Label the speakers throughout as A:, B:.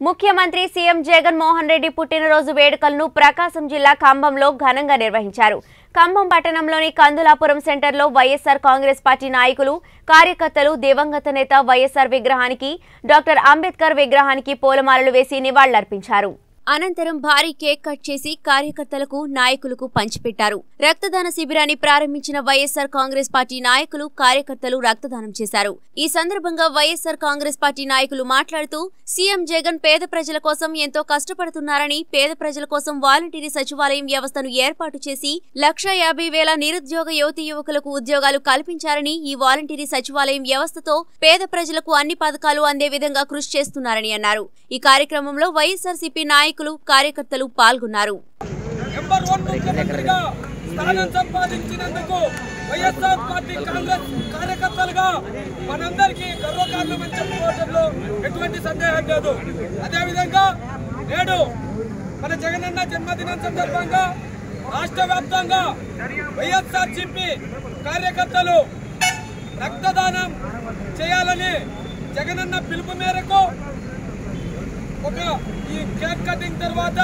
A: ముఖ్యమంత్రి సీఎం జగన్ మోహన్ రెడ్డి పుట్టినరోజు వేడుకలను ప్రకాశం జిల్లా ఖమ్మంలో ఘనంగా నిర్వహించారు ఖమ్మం పట్టణంలోని కందులాపురం సెంటర్లో వైఎస్సార్ కాంగ్రెస్ పార్టీ నాయకులు కార్యకర్తలు దివంగత నేత వైఎస్సార్ విగ్రహానికి డాక్టర్ అంబేద్కర్ విగ్రహానికి పూలమాలలు వేసి నివాళులర్పించారు అనంతరం భారీ కేక్ కట్ చేసి కార్యకర్తలకు నాయకులకు పంచిపెట్టారు రక్తదాన శిబిరాన్ని ప్రారంభించిన వైఎస్సార్ కాంగ్రెస్ పార్టీ నాయకులు కార్యకర్తలు రక్తదానం చేశారు ఈ సందర్భంగా వైఎస్సార్ కాంగ్రెస్ పార్టీ నాయకులు మాట్లాడుతూ సీఎం జగన్ పేద ప్రజల కోసం ఎంతో కష్టపడుతున్నారని పేద ప్రజల కోసం వాలంటీరీ సచివాలయం వ్యవస్థను ఏర్పాటు చేసి లక్ష యాభై వేల నిరుద్యోగ యువతి యువకులకు ఉద్యోగాలు కల్పించారని ఈ వాలంటీరీ సచివాలయం వ్యవస్థతో పేద ప్రజలకు అన్ని పథకాలు అందే విధంగా కృషి చేస్తున్నారని అన్నారు ఈ కార్యక్రమంలో వైఎస్సార్సీపీ నాయకులు కార్యకర్తలు పాల్గొన్నారు
B: నెంబర్ వన్ ముఖ్యమంత్రిగా స్థానం సంపాదించినందుకు వైఎస్ఆర్ పార్టీ కాంగ్రెస్ కార్యకర్తలుగా మనందరికీ గర్వకారణమని చెప్పుకోవడంలో ఎటువంటి సందేహం లేదు అదేవిధంగా నేడు మన జగనన్న జన్మదినం సందర్భంగా రాష్ట్ర వ్యాప్తంగా వైఎస్ఆర్ చెప్పి కార్యకర్తలు రక్తదానం చేయాలని జగనన్న పిలుపు మేరకు ఒక ఈ కేక్ కటింగ్ తర్వాత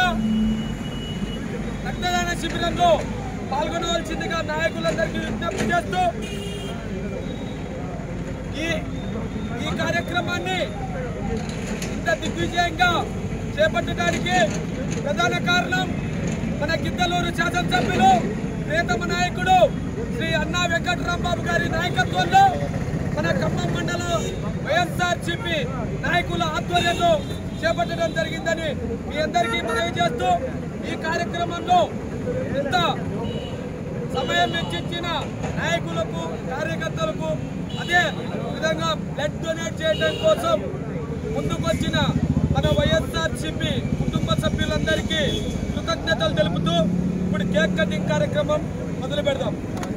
B: రక్తదాన శిబిరంలో పాల్గొనవలసిందిగా నాయకులందరికీ విజ్ఞప్తి చేస్తూ ఈ ఈ కార్యక్రమాన్ని ఇంత దిగ్విజయంగా చేపట్టడానికి ప్రధాన కారణం మన గిద్దలూరు శాసనసభ్యులు ప్రియతమ నాయకుడు శ్రీ అన్నా వెంకటరాంబాబు గారి నాయకత్వంలో మన ఖమ్మం మండలం వైఎస్ఆర్సీపీ నాయకుల ఆధ్వర్యంలో చేపట్టడం జరిగిందని మీ అందరికీ మనవి చేస్తూ ఈ కార్యక్రమంలో ఇంత సమయం వెచ్చించిన నాయకులకు కార్యకర్తలకు అదే విధంగా బ్లడ్ డొనేట్ చేయడం కోసం ముందుకొచ్చిన మన వైఎస్ఆర్సీపీ కుటుంబ సభ్యులందరికీ కృతజ్ఞతలు తెలుపుతూ ఇప్పుడు కేక్ కటింగ్ కార్యక్రమం మొదలు పెడదాం